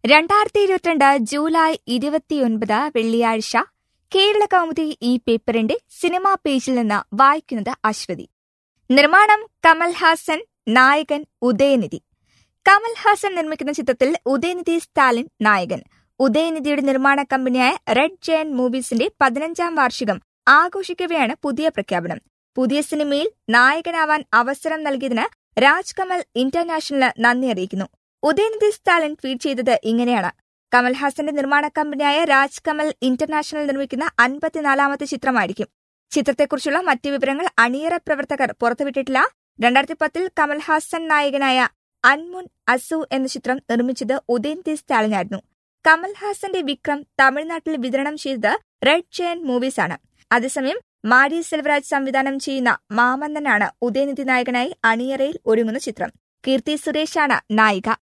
രണ്ടായിരത്തി ഇരുപത്തിരണ്ട് ജൂലൈ ഇരുപത്തിയൊൻപത് വെള്ളിയാഴ്ച കേരള കൗമുദി ഈ പേപ്പറിന്റെ സിനിമാ പേജിൽ നിന്ന് വായിക്കുന്നത് അശ്വതി നിർമ്മാണം കമൽഹാസൻ നായകൻ ഉദയനിധി കമൽഹാസൻ നിർമ്മിക്കുന്ന ചിത്രത്തിൽ ഉദയനിധി സ്റ്റാലിൻ നായകൻ ഉദയനിധിയുടെ നിർമ്മാണ കമ്പനിയായ റെഡ് ജയൻ മൂവീസിന്റെ പതിനഞ്ചാം വാർഷികം ആഘോഷിക്കവെയാണ് പുതിയ പ്രഖ്യാപനം പുതിയ സിനിമയിൽ നായകനാവാൻ അവസരം നൽകിയതിന് രാജ് കമൽ ഇന്റർനാഷണലിന് നന്ദി അറിയിക്കുന്നു ഉദയനിധി സ്റ്റാലിൻ ട്വീറ്റ് ചെയ്തത് ഇങ്ങനെയാണ് കമൽഹാസന്റെ നിർമ്മാണ കമ്പനിയായ രാജ് കമൽ ഇന്റർനാഷണൽ നിർമ്മിക്കുന്ന അൻപത്തിനാലാമത്തെ ചിത്രമായിരിക്കും ചിത്രത്തെക്കുറിച്ചുള്ള മറ്റു വിവരങ്ങൾ അണിയറ പ്രവർത്തകർ പുറത്തുവിട്ടിട്ടില്ല രണ്ടായിരത്തി പത്തിൽ കമൽഹാസൻ നായകനായ അൻമുൻ അസു എന്ന ചിത്രം നിർമ്മിച്ചത് ഉദയനിധി സ്റ്റാലിനായിരുന്നു കമൽഹാസന്റെ വിക്രം തമിഴ്നാട്ടിൽ വിതരണം ചെയ്തത് റെഡ് ജയൻ മൂവീസ് ആണ് അതേസമയം മാരി സെൽവരാജ് സംവിധാനം ചെയ്യുന്ന മാമന്നനാണ് ഉദയനിധി നായകനായി അണിയറയിൽ ഒരുങ്ങുന്ന ചിത്രം കീർത്തി സുരേഷാണ് നായിക